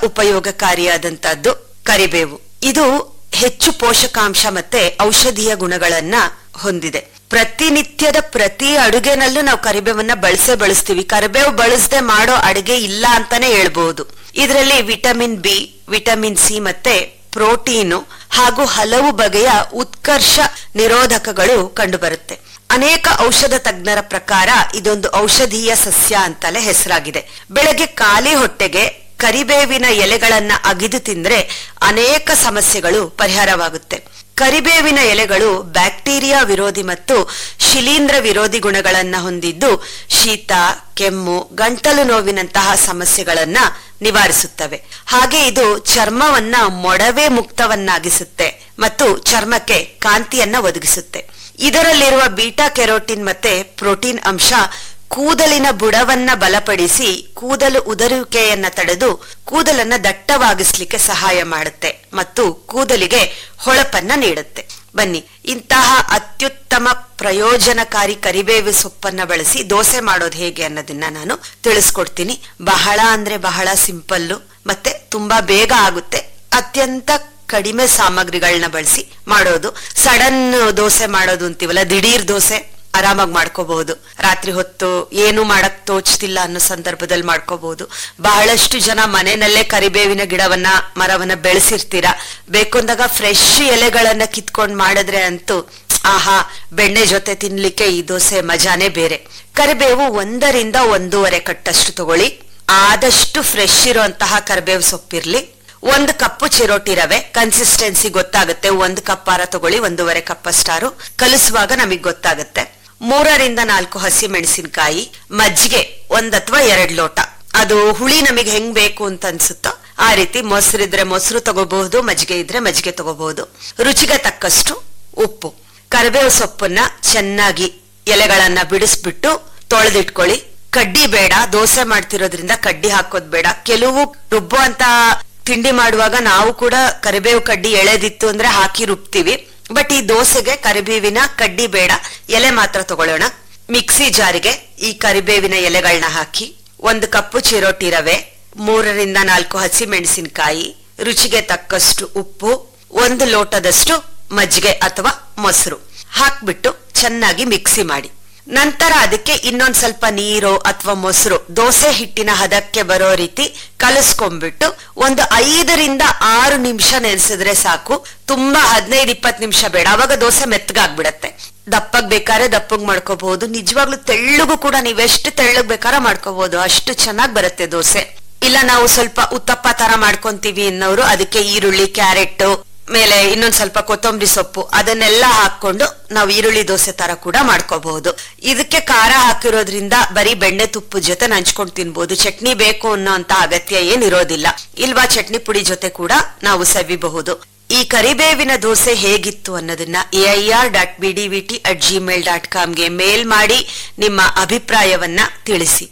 ಉಪಯೋಗಕಾರಿಯಾದಂತಹದ್ದು ಕರಿಬೇವು ಇದು ಹೆಚ್ಚು ಪೋಷಕಾಂಶ ಮತ್ತೆ ಔಷಧೀಯ ಗುಣಗಳನ್ನ ಹೊಂದಿದೆ ಪ್ರತಿನಿತ್ಯದ ಪ್ರತಿ ಅಡುಗೆನಲ್ಲೂ ನಾವು ಕರಿಬೇವನ್ನ ಬಳಸೇ ಬಳಸ್ತೀವಿ ಕರಿಬೇವು ಬಳಸದೆ ಮಾಡೋ ಅಡುಗೆ ಇಲ್ಲ ಅಂತಾನೆ ಹೇಳ್ಬಹುದು ಇದರಲ್ಲಿ ವಿಟಮಿನ್ ಬಿ ವಿಟಮಿನ್ ಸಿ ಮತ್ತೆ ಪ್ರೋಟೀನು ಹಾಗೂ ಹಲವು ಬಗೆಯ ಉತ್ಕರ್ಷ ನಿರೋಧಕಗಳು ಕಂಡುಬರುತ್ತೆ ಅನೇಕ ಔಷಧ ತಜ್ಞರ ಪ್ರಕಾರ ಇದೊಂದು ಔಷಧೀಯ ಸಸ್ಯ ಅಂತಲೇ ಹೆಸರಾಗಿದೆ ಬೆಳಗ್ಗೆ ಖಾಲಿ ಹೊಟ್ಟೆಗೆ ಕರಿಬೇವಿನ ಎಲೆಗಳನ್ನ ಅಗಿದು ತಿಂದ್ರೆ ಅನೇಕ ಸಮಸ್ಯೆಗಳು ಪರಿಹಾರವಾಗುತ್ತೆ ಕರಿಬೇವಿನ ಎಲೆಗಳು ಬ್ಯಾಕ್ಟೀರಿಯಾ ವಿರೋಧಿ ಮತ್ತು ಶಿಲೀಂಧ್ರ ವಿರೋಧಿ ಗುಣಗಳನ್ನ ಹೊಂದಿದ್ದು ಶೀತ ಕೆಮ್ಮು ಗಂಟಲು ನೋವಿನಂತಹ ಸಮಸ್ಯೆಗಳನ್ನ ನಿವಾರಿಸುತ್ತವೆ ಹಾಗೆ ಇದು ಚರ್ಮವನ್ನ ಮೊಡವೆ ಮುಕ್ತವನ್ನಾಗಿಸುತ್ತೆ ಮತ್ತು ಚರ್ಮಕ್ಕೆ ಕಾಂತಿಯನ್ನ ಒದಗಿಸುತ್ತೆ ಇದರಲ್ಲಿರುವ ಬೀಟಾ ಕೆರೋಟಿನ್ ಮತ್ತೆ ಪ್ರೋಟೀನ್ ಅಂಶ ಕೂದಲಿನ ಬುಡವನ್ನ ಬಲಪಡಿಸಿ ಕೂದಲು ಉದರುವಿಕೆಯನ್ನ ತಡೆದು ಕೂದಲನ್ನ ದಟ್ಟವಾಗಿಸ್ಲಿಕ್ಕೆ ಸಹಾಯ ಮಾಡುತ್ತೆ ಮತ್ತು ಕೂದಲಿಗೆ ಹೊಳಪನ್ನ ನೀಡುತ್ತೆ ಬನ್ನಿ ಇಂತಹ ಅತ್ಯುತ್ತಮ ಪ್ರಯೋಜನಕಾರಿ ಕರಿಬೇವು ಸೊಪ್ಪನ್ನ ಬಳಸಿ ದೋಸೆ ಮಾಡೋದು ಹೇಗೆ ಅನ್ನೋದನ್ನ ನಾನು ತಿಳಿಸ್ಕೊಡ್ತೀನಿ ಬಹಳ ಅಂದ್ರೆ ಬಹಳ ಸಿಂಪಲ್ಲು ಮತ್ತೆ ತುಂಬಾ ಬೇಗ ಆಗುತ್ತೆ ಅತ್ಯಂತ ಕಡಿಮೆ ಸಾಮಗ್ರಿಗಳನ್ನ ಬಳಸಿ ಮಾಡೋದು ಸಡನ್ ದೋಸೆ ಮಾಡೋದು ಅಂತೀವಲ್ಲ ದಿಢೀರ್ ದೋಸೆ ಆರಾಮಾಗಿ ಮಾಡ್ಕೋಬಹುದು ರಾತ್ರಿ ಹೊತ್ತು ಏನು ಮಾಡಕ್ ತೋಚ್ತಿಲ್ಲ ಅನ್ನೋ ಸಂದರ್ಭದಲ್ಲಿ ಮಾಡ್ಕೋಬಹುದು ಬಹಳಷ್ಟು ಜನ ಮನೆಯಲ್ಲೇ ಕರಿಬೇವಿನ ಗಿಡವನ್ನ ಮರವನ್ನ ಬೆಳೆಸಿರ್ತೀರಾ ಬೇಕೊಂದಾಗ ಫ್ರೆಶ್ ಎಲೆಗಳನ್ನ ಕಿತ್ಕೊಂಡ್ ಮಾಡಿದ್ರೆ ಅಂತೂ ಆಹಾ ಬೆಣ್ಣೆ ಜೊತೆ ತಿನ್ಲಿಕ್ಕೆ ಈ ದೋಸೆ ಮಜಾನೇ ಬೇರೆ ಕರಿಬೇವು ಒಂದರಿಂದ ಒಂದೂವರೆ ಕಟ್ಟಷ್ಟು ತಗೊಳ್ಳಿ ಆದಷ್ಟು ಫ್ರೆಶ್ ಇರುವಂತಹ ಕರಿಬೇವು ಸೊಪ್ಪಿರ್ಲಿ ಒಂದು ಕಪ್ಪು ಚಿರೋಟಿ ರವೆ ಕನ್ಸಿಸ್ಟೆನ್ಸಿ ಗೊತ್ತಾಗುತ್ತೆ ಒಂದು ಕಪ್ಪಾರ ತಗೊಳ್ಳಿ ಒಂದೂವರೆ ಕಪ್ಪಸ್ಟಾರು ಕಲಿಸುವಾಗ ನಮಗ್ ಗೊತ್ತಾಗುತ್ತೆ ಮೂರರಿಂದ ನಾಲ್ಕು ಹಸಿ ಮೆಣಸಿನಕಾಯಿ ಮಜ್ಜಿಗೆ ಒಂದ್ ಅಥವಾ ಎರಡ್ ಲೋಟ ಅದು ಹುಳಿ ನಮಗೆ ಹೆಂಗ್ ಬೇಕು ಅಂತ ಅನ್ಸುತ್ತೋ ಆ ರೀತಿ ಮೊಸರಿದ್ರೆ ಮೊಸರು ತಗೋಬಹುದು ಮಜ್ಜಿಗೆ ಇದ್ರೆ ಮಜ್ಜಿಗೆ ತಗೋಬಹುದು ರುಚಿಗೆ ತಕ್ಕಷ್ಟು ಉಪ್ಪು ಕರಿಬೇವು ಸೊಪ್ಪನ್ನ ಚೆನ್ನಾಗಿ ಎಲೆಗಳನ್ನ ಬಿಡಿಸ್ಬಿಟ್ಟು ತೊಳೆದಿಟ್ಕೊಳ್ಳಿ ಕಡ್ಡಿ ಬೇಡ ದೋಸೆ ಮಾಡ್ತಿರೋದ್ರಿಂದ ಕಡ್ಡಿ ಹಾಕೋದ್ ಬೇಡ ಕೆಲವು ರುಬ್ಬುವಂತ ತಿಂಡಿ ಮಾಡುವಾಗ ನಾವು ಕೂಡ ಕರಿಬೇವು ಕಡ್ಡಿ ಎಳೆದಿತ್ತು ಅಂದ್ರೆ ಹಾಕಿ ರುಬ್ತೀವಿ ಬಟ್ ಈ ದೋಸೆಗೆ ಕರಿಬೇವಿನ ಕಡ್ಡಿ ಬೇಡ ಎಲೆ ಮಾತ್ರ ತಗೊಳ್ಳೋಣ ಮಿಕ್ಸಿ ಜಾರಿಗೆ ಈ ಕರಿಬೇವಿನ ಎಲೆಗಳನ್ನ ಹಾಕಿ ಒಂದು ಕಪ್ಪು ಚಿರೋಟಿ ರವೆ ಮೂರರಿಂದ ನಾಲ್ಕು ಹಸಿ ಮೆಣಸಿನಕಾಯಿ ರುಚಿಗೆ ತಕ್ಕಷ್ಟು ಉಪ್ಪು ಒಂದು ಲೋಟದಷ್ಟು ಮಜ್ಜಿಗೆ ಅಥವಾ ಮೊಸರು ಹಾಕ್ಬಿಟ್ಟು ಚೆನ್ನಾಗಿ ಮಿಕ್ಸಿ ಮಾಡಿ ನಂತರ ಅದಕ್ಕೆ ಇನ್ನೊಂದ್ ಸ್ವಲ್ಪ ನೀರು ಅಥವಾ ಮೊಸರು ದೋಸೆ ಹಿಟ್ಟಿನ ಹದಕ್ಕೆ ಬರೋ ರೀತಿ ಕಲಸ್ಕೊಂಡ್ಬಿಟ್ಟು ಒಂದು ಐದರಿಂದ ಆರು ನಿಮಿಷ ನೆನೆಸಿದ್ರೆ ಸಾಕು ತುಂಬಾ ಹದಿನೈದು ಇಪ್ಪತ್ತು ನಿಮಿಷ ಬೇಡ ಅವಾಗ ದೋಸೆ ಮೆತ್ತಗಾಗ್ಬಿಡತ್ತೆ ದಪ್ಪಗ್ ಬೇಕಾದ್ರೆ ದಪ್ಪಗ್ ಮಾಡ್ಕೋಬಹುದು ನಿಜವಾಗ್ಲೂ ತೆಳ್ಳಗೂ ಕೂಡ ನೀವೆಷ್ಟು ತೆಳ್ಳಗ್ ಬೇಕಾದ್ರೆ ಮಾಡ್ಕೋಬಹುದು ಅಷ್ಟು ಚೆನ್ನಾಗ್ ಬರುತ್ತೆ ದೋಸೆ ಇಲ್ಲ ನಾವು ಸ್ವಲ್ಪ ಉತ್ತಪ್ಪ ತರ ಮಾಡ್ಕೊಂತೀವಿ ಅನ್ನೋರು ಅದಕ್ಕೆ ಈರುಳ್ಳಿ ಕ್ಯಾರೆಟ್ ಮೇಲೆ ಇನ್ನೊಂದ್ ಸ್ವಲ್ಪ ಕೊತ್ತಂಬರಿ ಸೊಪ್ಪು ಅದನ್ನೆಲ್ಲ ಹಾಕೊಂಡು ನಾವು ಈರುಳ್ಳಿ ದೋಸೆ ತರ ಕೂಡ ಮಾಡ್ಕೋಬಹುದು ಇದಕ್ಕೆ ಖಾರ ಹಾಕಿರೋದ್ರಿಂದ ಬರೀ ಬೆಣ್ಣೆ ತುಪ್ಪ ಜೊತೆ ನಂಚ್ಕೊಂಡು ತಿನ್ಬಹುದು ಚಟ್ನಿ ಬೇಕು ಅನ್ನೋ ಅಂತ ಅಗತ್ಯ ಏನಿರೋದಿಲ್ಲ ಇಲ್ವಾ ಚಟ್ನಿ ಪುಡಿ ಜೊತೆ ಕೂಡ ನಾವು ಸವಿಬಹುದು ಈ ಕರಿಬೇವಿನ ದೋಸೆ ಹೇಗಿತ್ತು ಅನ್ನೋದನ್ನ A I R dot B D V T at Gmail dot ಕಾಮ್ಗೆ ಮೇಲ್ ಮಾಡಿ ನಿಮ್ಮ ಅಭಿಪ್ರಾಯವನ್ನ ತಿಳಿಸಿ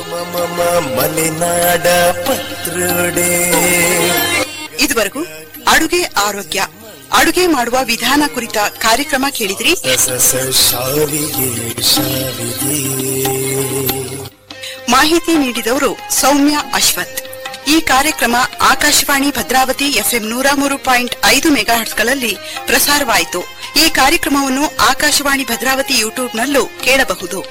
ಮಮ ಮಲೆನಾಡ ಪತ್ರೋಡೆ ಇದುವರೆಗೂ ಅಡುಗೆ ಆರೋಗ್ಯ ಅಡುಗೆ ಮಾಡುವ ವಿಧಾನ ಕುರಿತ ಕಾರ್ಯಕ್ರಮ ಕೇಳಿದ್ರಿ ಸ ಸ ಶಾವಿಗೆ ಶಾವಿಗೆ ಮಾಹಿತಿ ನೀಡಿದವರು ಸೌಮ್ಯ ಅಶ್ವಥ್ ಈ ಕಾರ್ಯಕ್ರಮ ಆಕಾಶವಾಣಿ ಭದ್ರಾವತಿ ಎಫ್ಎಂ ನೂರ ಮೂರು ಪಾಯಿಂಟ್ ಐದು ಮೆಗಾಹರ್ಟ್ಸ್ಗಳಲ್ಲಿ ಪ್ರಸಾರವಾಯಿತು ಈ ಕಾರ್ಯಕ್ರಮವನ್ನು ಆಕಾಶವಾಣಿ ಭದ್ರಾವತಿ ಯೂಟ್ಯೂಬ್ನಲ್ಲೂ ಕೇಳಬಹುದು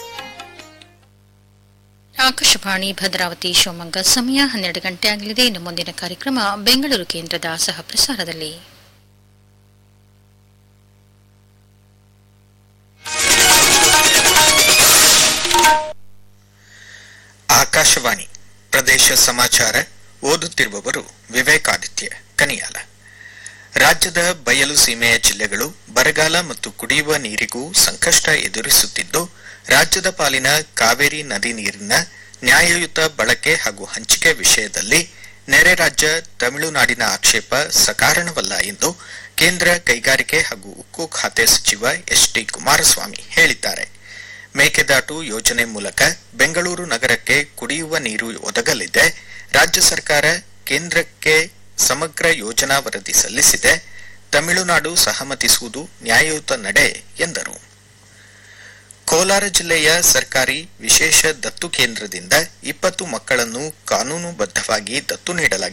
ಆಕಾಶವಾಣಿ ಭದ್ರಾವತಿ ಶಿವಮೊಗ್ಗ ಸಮಯ ಹನ್ನೆರಡು ಗಂಟೆ ಆಗಲಿದೆ ಇನ್ನು ಮುಂದಿನ ಕಾರ್ಯಕ್ರಮ ಬೆಂಗಳೂರು ಕೇಂದ್ರದ ಸಹ ಪ್ರಸಾರದಲ್ಲಿ ಆಕಾಶವಾಣಿ ಪ್ರದೇಶ ಸಮಾಚಾರ ಓದುತ್ತಿರುವವರು ವಿವೇಕಾದಿತ್ಯ ಕನಿಯಾಲ ರಾಜ್ಯದ ಬಯಲು ಸೀಮೆಯ ಜಿಲ್ಲೆಗಳು ಬರಗಾಲ ಮತ್ತು ಕುಡಿಯುವ ನೀರಿಗೂ ಸಂಕಷ್ಟ ಎದುರಿಸುತ್ತಿದ್ದು ರಾಜ್ಯದ ಪಾಲಿನ ಕಾವೇರಿ ನದಿ ನೀರಿನ ನ್ಯಾಯಯುತ ಬಳಕೆ ಹಾಗೂ ಹಂಚಿಕೆ ವಿಷಯದಲ್ಲಿ ನೆರೆ ರಾಜ್ಯ ತಮಿಳುನಾಡಿನ ಆಕ್ಷೇಪ ಸಕಾರಣವಲ್ಲ ಎಂದು ಕೇಂದ್ರ ಕೈಗಾರಿಕೆ ಹಾಗೂ ಉಕ್ಕು ಖಾತೆ ಸಚಿವ ಎಸ್ ಟಿ ಕುಮಾರಸ್ವಾಮಿ ಹೇಳಿದ್ದಾರೆ ಮೇಕೆದಾಟು ಯೋಜನೆ ಮೂಲಕ ಬೆಂಗಳೂರು ನಗರಕ್ಕೆ ಕುಡಿಯುವ ನೀರು ಒದಗಲಿದೆ ರಾಜ್ಯ ಸರ್ಕಾರ ಕೇಂದ್ರಕ್ಕೆ ಸಮಗ್ರ ಯೋಜನಾ ವರದಿ ಸಲ್ಲಿಸಿದೆ ತಮಿಳುನಾಡು ಸಹಮತಿಸುವುದು ನ್ಯಾಯಯುತ ನಡೆ ಎಂದರು ಕೋಲಾರ ಜಿಲ್ಲೆಯ ಸರ್ಕಾರಿ ವಿಶೇಷ ದತ್ತು ಕೇಂದ್ರದಿಂದ ಇಪ್ಪತ್ತು ಮಕ್ಕಳನ್ನು ಕಾನೂನುಬದ್ಧವಾಗಿ ದತ್ತು ನೀಡಲಾಗಿದೆ